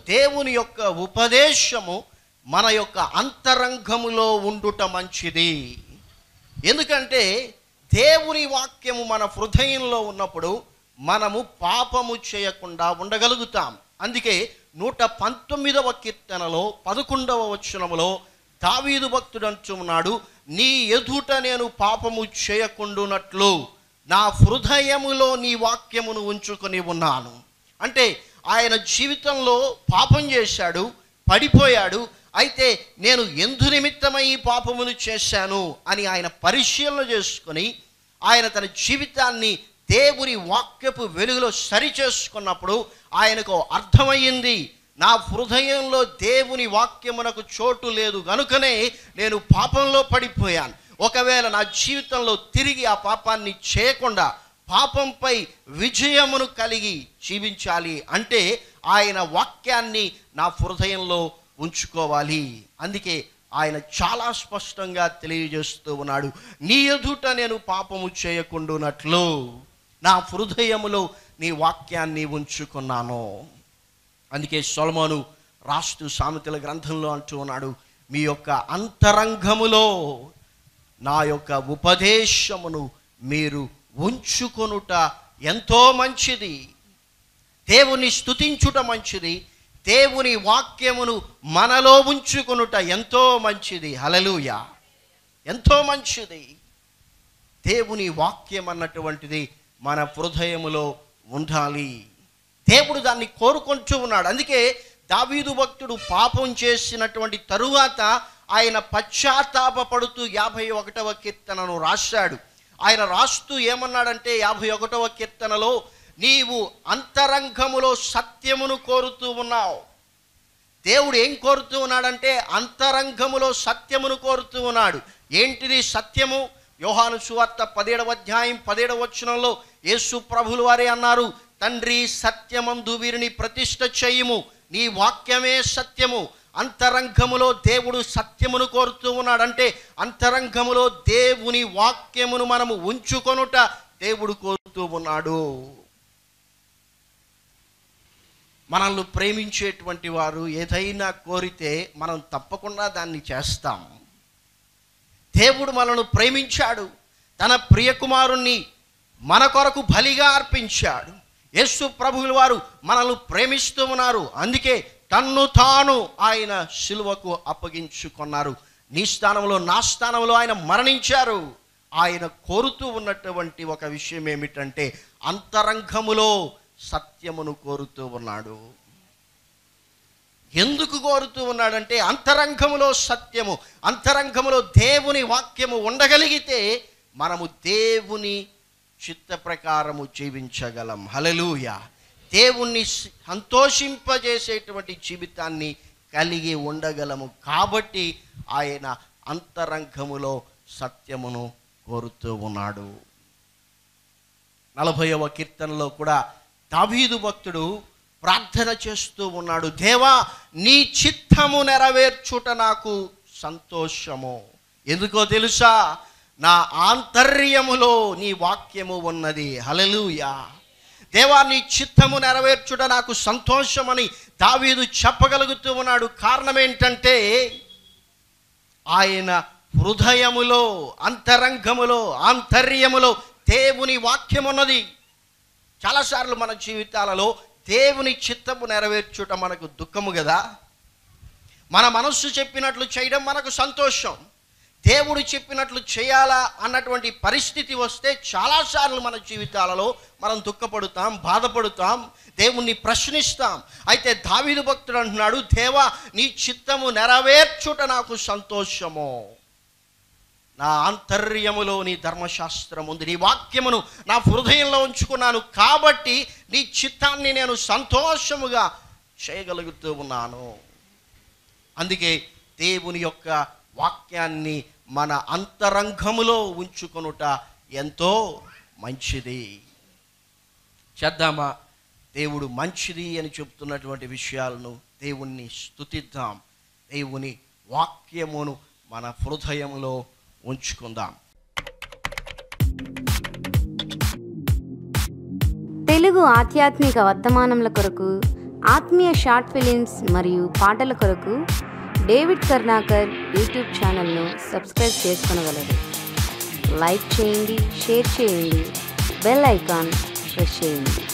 దేవుని యొక్క ఉపదేశము మన యొక్క అంతరంగములో ఉండుట మంచిది ఎందుకంటే దేవుని వాక్యము మన హృదయంలో ఉన్నప్పుడు మనము పాపము చేయకుండా ఉండగలుగుతాం అందుకే నూట పంతొమ్మిదవ కీర్తనలో పదకొండవ వచనములో దావీదు భక్తుడు అంటున్నాడు నీ ఎదుట నేను పాపము చేయకుండునట్లు నా హృదయములో నీ వాక్యమును ఉంచుకొని ఉన్నాను అంటే ఆయన జీవితంలో పాపం చేశాడు పడిపోయాడు అయితే నేను ఎందు నిమిత్తమై ఈ పాపమును చేశాను అని ఆయన పరిశీలన చేసుకొని ఆయన తన జీవితాన్ని దేవుని వాక్యపు వెలుగులో సరి చేసుకున్నప్పుడు ఆయనకు అర్థమయ్యింది నా హృదయంలో దేవుని వాక్యమునకు చోటు లేదు గనుకనే నేను పాపంలో పడిపోయాను ఒకవేళ నా జీవితంలో తిరిగి ఆ పాపాన్ని చేయకుండా పాపంపై విజయమును కలిగి జీవించాలి అంటే ఆయన వాక్యాన్ని నా హృదయంలో ఉంచుకోవాలి అందుకే ఆయన చాలా స్పష్టంగా తెలియజేస్తూ ఉన్నాడు నీ ఎదుట నేను పాపము చేయకుండునట్లు నా హృదయములో నీ వాక్యాన్ని ఉంచుకున్నాను అందుకే సొలమోను రాస్తు సామెతల గ్రంథంలో అంటూ ఉన్నాడు మీ యొక్క అంతరంగములో నా యొక్క ఉపదేశమును మీరు ఉంచుకొనుట ఎంతో మంచిది దేవుని స్తుతించుట మంచిది దేవుని వాక్యమును మనలో ఉంచుకొనుట ఎంతో మంచిది హలలుయ ఎంతో మంచిది దేవుని వాక్యం అన్నటువంటిది మన హృదయములో ఉండాలి దేవుడు దాన్ని కోరుకుంటూ ఉన్నాడు అందుకే దావీదు భక్తుడు పాపం చేసినటువంటి తరువాత ఆయన పశ్చాత్తాపపడుతూ యాభై ఒకటవ కీర్తనను రాశాడు ఆయన రాస్తూ ఏమన్నాడంటే యాభై ఒకటవ కీర్తనలో నీవు అంతరంగములో సత్యమును కోరుతూ ఉన్నావు దేవుడు ఏం కోరుతూ ఉన్నాడంటే అంతరంగములో సత్యమును కోరుతూ ఉన్నాడు ఏంటిది సత్యము యోహాను సువార్త పదేడవ అధ్యాయం పదేడవ వచనంలో యేసు ప్రభులు వారే అన్నారు తండ్రి సత్యమందు వీరిని ప్రతిష్ఠ చేయుము నీ వాక్యమే సత్యము అంతరంగములో దేవుడు సత్యమును కోరుతూ ఉన్నాడంటే అంతరంగములో దేవుని వాక్యమును మనము ఉంచుకొనుట దేవుడు కోరుతూ ఉన్నాడు మనల్ని ప్రేమించేటువంటి వారు ఏదైనా కోరితే మనం తప్పకుండా దాన్ని చేస్తాం దేవుడు మనను ప్రేమించాడు తన ప్రియకుమారుణ్ణి మన కొరకు బలిగా అర్పించాడు యేసు ప్రభువుల వారు మనల్ని ప్రేమిస్తూ ఉన్నారు అందుకే తన్ను తాను ఆయన శిలువకు అప్పగించుకున్నారు నీ స్థానంలో నా స్థానంలో ఆయన మరణించారు ఆయన కోరుతూ ఉన్నటువంటి ఒక విషయం ఏమిటంటే అంతరంగములో సత్యమును కోరుతూ ఉన్నాడు ఎందుకు కోరుతూ ఉన్నాడంటే అంతరంగములో సత్యము అంతరంగములో దేవుని వాక్యము ఉండగలిగితే మనము దేవుని చిత్త ప్రకారము జీవించగలం హలలుయ దేవుణ్ణి సంతోషింపజేసేటువంటి జీవితాన్ని కలిగి ఉండగలము కాబట్టి ఆయన అంతరంగములో సత్యమును కోరుతూ ఉన్నాడు నలభైవ కీర్తనలో కూడా దావీదు భక్తుడు ప్రార్థన చేస్తూ ఉన్నాడు దేవా నీ చిత్తము నెరవేర్చుట నాకు సంతోషము ఎందుకో తెలుసా నా ఆంతర్యములో నీ వాక్యము ఉన్నది హలలుయా దేవా నీ చిత్తము నెరవేర్చుట నాకు సంతోషమని దావీదు చెప్పగలుగుతూ ఉన్నాడు కారణం ఏంటంటే ఆయన హృదయములో అంతరంగములో ఆంతర్యములో దేవుని వాక్యం ఉన్నది చాలాసార్లు మన జీవితాలలో దేవుని చిత్తము నెరవేర్చుట మనకు దుఃఖము కదా మన మనస్సు చెప్పినట్లు చేయడం మనకు సంతోషం దేవుడు చెప్పినట్లు చేయాలా అన్నటువంటి పరిస్థితి వస్తే చాలాసార్లు మన జీవితాలలో మనం దుఃఖపడుతాం బాధపడుతాం దేవుణ్ణి ప్రశ్నిస్తాం అయితే దావీదు భక్తుడు అంటున్నాడు దేవా నీ చిత్తము నెరవేర్చుట నాకు సంతోషము నా ఆంతర్యములో నీ ధర్మశాస్త్రం ఉంది నీ వాక్యమును నా హృదయంలో ఉంచుకున్నాను కాబట్టి నీ చిత్తాన్ని నేను సంతోషముగా చేయగలుగుతూ ఉన్నాను అందుకే దేవుని యొక్క వాక్యాన్ని మన అంతరంగములో ఉంచుకొనుట ఎంతో మంచిది చేద్దామా దేవుడు మంచిది అని చెప్తున్నటువంటి విషయాలను దేవుణ్ణి స్తుతిద్దాం దేవుని వాక్యమును మన హృదయములో ఉంచుకుందాం తెలుగు ఆధ్యాత్మిక వర్తమానముల కొరకు ఆత్మీయ షార్ట్ ఫిలిమ్స్ మరియు పాటల కొరకు డేవిడ్ కర్ణాకర్ యూట్యూబ్ ఛానల్ను సబ్స్క్రైబ్ చేసుకొనగలరు లైక్ చేయండి షేర్ చేయండి బెల్ ఐకాన్ ప్రెస్ చేయండి